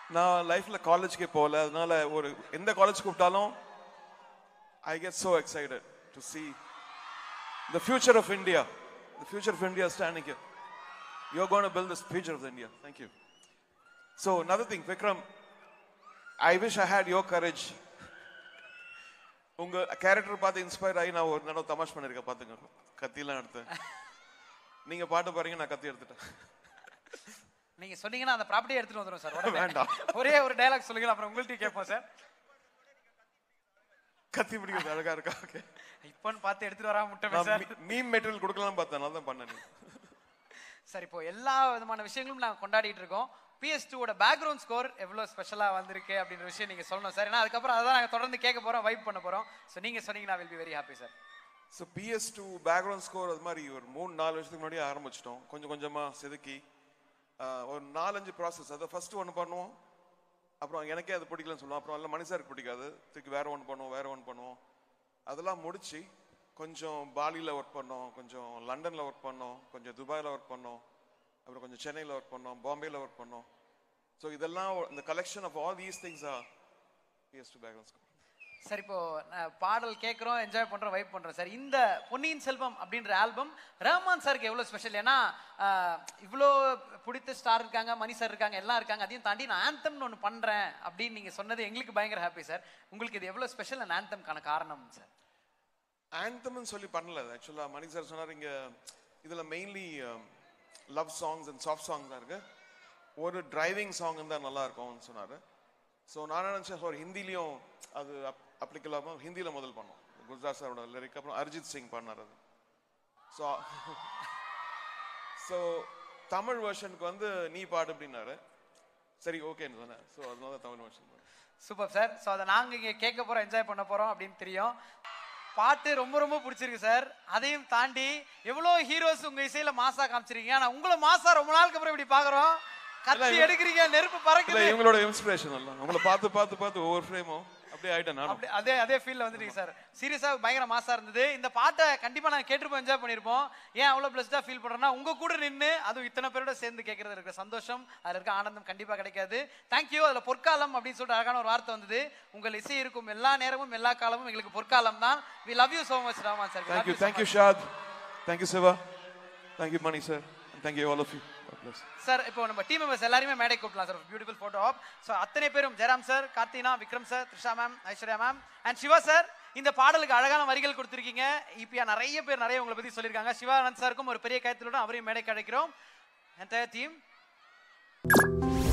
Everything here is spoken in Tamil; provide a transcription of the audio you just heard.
நான் லைஃப்ல காலேஜ்க்கே போகல அதனால ஒரு எந்த காலேஜ் கூப்பிட்டாலும் I get so excited to see the future of India. The future of India standing here. You're going to build this future of India. Thank you. So another thing, Vikram, I wish I had your courage. உங்க கேரக்டர் பார்த்து இன்ஸ்பயர் ஆகி நான் ஒரு தடவை தமாஷ் பண்ணிருக்கேன் பாத்துங்க கத்திலாம் எடுத்தேன் நீங்க பாட்டு பாருங்க நான் கத்தி எடுத்துட்டேன் நீங்க சொன்னீங்கன்னா அந்த ப்ராப்பர்ட்டியை எடுத்துட்டு வந்துடும் சார் உடனே. வேண்டாம். ஒரே ஒரு டயலாக் சொல்லுங்க அப்புறம் உங்கள்ட்ட கேட்போம் சார் கத்தி பிடிக்கிறது அழகா இருக்கா ஓகே இப்போன்னு பார்த்து எடுத்துட்டு வராம முட்டமே சார் நான் மீம் மெட்டீரியல் கொடுக்கலாம் பார்த்தேன் நான் தான் பண்ணேன் சார் இப்போ எல்லா விதமான விஷயங்களும் நாங்கள் கொண்டாடிட்டு இருக்கோம் பிஎஸ் டூவோட பேக்ரவுண்ட் ஸ்கோர் எவ்வளோ ஸ்பெஷலாக வந்திருக்கு அப்படின்ற விஷயம் நீங்கள் சொல்லணும் சார் ஏன்னா அதுக்கப்புறம் அதான் நாங்கள் தொடர்ந்து கேட்க போகிறோம் வைப் பண்ண போகிறோம் ஸோ நீங்கள் சொன்னீங்கன்னா will be very happy sir so PS two background score அது மாதிரி ஒரு மூணு நாலு வருஷத்துக்கு முன்னாடி ஆரம்பிச்சிட்டோம் கொஞ்சம் கொஞ்சமாக செதுக்கி ஆஹ், ஒரு நாலஞ்சு ப்ராசஸ் அதை ஃபர்ஸ்ட் ஒன்று பண்ணுவோம் அப்புறம் எனக்கே அது பிடிக்கலன்னு சொல்லுவோம் அப்புறம் எல்லாம் மனுஷருக்கு பிடிக்காது திருப்பி வேற ஒன்று பண்ணுவோம் வேற ஒன்று பண்ணுவோம் அதெல்லாம் முடிச்சு கொஞ்சம் பாலியில் ஒர்க் பண்ணோம் கொஞ்சம் லண்டனில் ஒர்க் பண்ணோம் கொஞ்சம் துபாயில் ஒர்க் பண்ணோம் அப்புறம் கொஞ்சம் சென்னையில் ஒர்க் பண்ணோம் பாம்பேயில் ஒர்க் பண்ணோம் ஸோ இதெல்லாம் இந்த collection of all these things are PS two background score sir இப்போ நான் பாடல் கேட்குறோம் என்ஜாய் பண்ணுறோம் வைப் பண்ணுறோம் சார் இந்த பொன்னியின் செல்வம் அப்படின்ற ஆல்பம் ரஹ்மான் சாருக்கு எவ்வளோ ஸ்பெஷல் ஏன்னா ஆஹ், இவ்வளோ பிடித்த ஸ்டார் இருக்காங்க மணி சார் இருக்காங்க எல்லாம் இருக்காங்க அதையும் தாண்டி நான் ஆந்தம்னு ஒன்று பண்ணுறேன் அப்படின்னு நீங்கள் சொன்னது எங்களுக்கு பயங்கர ஹாப்பி சார் உங்களுக்கு இது எவ்வளோ ஸ்பெஷல் அந்த ஆந்தம்க்கான காரணம் சார் ஆந்தம்னு சொல்லி பண்ணல ஆக்சுவலாக மணி சார் சொன்னார் இங்கே இதில் mainly love songs and soft song தான் இருக்கு ஒரு டிரைவிங் சாங் இருந்தால் நல்லா இருக்கும்னு சொன்னார் ஸோ நான் நினச்சேன் சார் ஹிந்திலையும் அது அப்ளிகலாமல் ஹிந்தியில் முதல் பண்ணோம் குல்ஜார் சாரோட லிரிக் அப்புறம் அரிஜித் சிங் பண்ணார் அது ஸோ ஸோ தமிழ் வெர்ஷனுக்கு வந்து நீ பாடு அப்படின்னாரு சரி ஓகேன்னு சொன்னேன் ஸோ அதனால தான் Tamil version super sir so அதை நாங்கள் இங்கே கேட்க போகிறோம் என்ஜாய் பண்ண போகிறோம் அப்படின்னு தெரியும் பாட்டு ரொம்ப ரொம்ப பிடிச்சிருக்கு சார் அதையும் தாண்டி எவ்வளோ ஹீரோஸ் உங்கள் இசையில் மாசா காமிச்சிருக்கீங்க ஆனால் உங்களை மாசா ரொம்ப நாளுக்கு அப்புறம் இப்படி பார்க்குறோம் கத்தி எடுக்கிறீங்க நெருப்பு இல்லை பறக்குது இவங்களோட இன்ஸ்பிரேஷன் எல்லாம் உங்களை பார்த்து பார்த்து பார்த்து ஒவ்வொரு ஃப்ரேமும் அப்படியே ஆயிட்டேன் நானும் அப்படி அதே அதே ஃபீல்ல வந்துட்டீங்க சார் சீரியஸா பயங்கர மாசா இருந்தது இந்த பாட்டை கண்டிப்பா நாங்க கேட்டிருப்போம் என்ஜாய் பண்ணிருப்போம் ஏன் அவ்வளவு பிளஸ்டா ஃபீல் பண்றோம்னா உங்க கூட நின்னு அதுவும் இத்தனை பேரோட சேர்ந்து கேட்கறது இருக்கிற சந்தோஷம் அதுல இருக்க ஆனந்தம் கண்டிப்பா கிடைக்காது தேங்க்யூ அதுல பொற்காலம் அப்படின்னு சொல்லிட்டு அழகான ஒரு வார்த்தை வந்தது உங்கள் இசை இருக்கும் எல்லா நேரமும் எல்லா காலமும் எங்களுக்கு பொற்காலம் தான் we love you so much Rama sir Thank you, thank you, Shad. Thank you, Siva. Thank you, Mani, sir. And thank you, all of you. God bless. Sir இப்போ நம்ம டீம் மெம்பர்ஸ் எல்லாருமே மேடை கூப்பிடலாம் sir beautiful photo op so அத்தனை பேரும் ஜெயராம் சார் கார்த்தினா Vikram sir Trisha ma'am Aishwarya ma'am and Siva sir இந்த பாடலுக்கு அழகான வரிகள் கொடுத்துருக்கீங்க இப்பியா நிறைய பேர் நிறைய உங்களை பத்தி சொல்லியிருக்காங்க சிவானந்த் சாருக்கும் ஒரு பெரிய கயத்திலுடன் அவரையும் மேடைக்கு அழைக்கிறோம் என் டீம்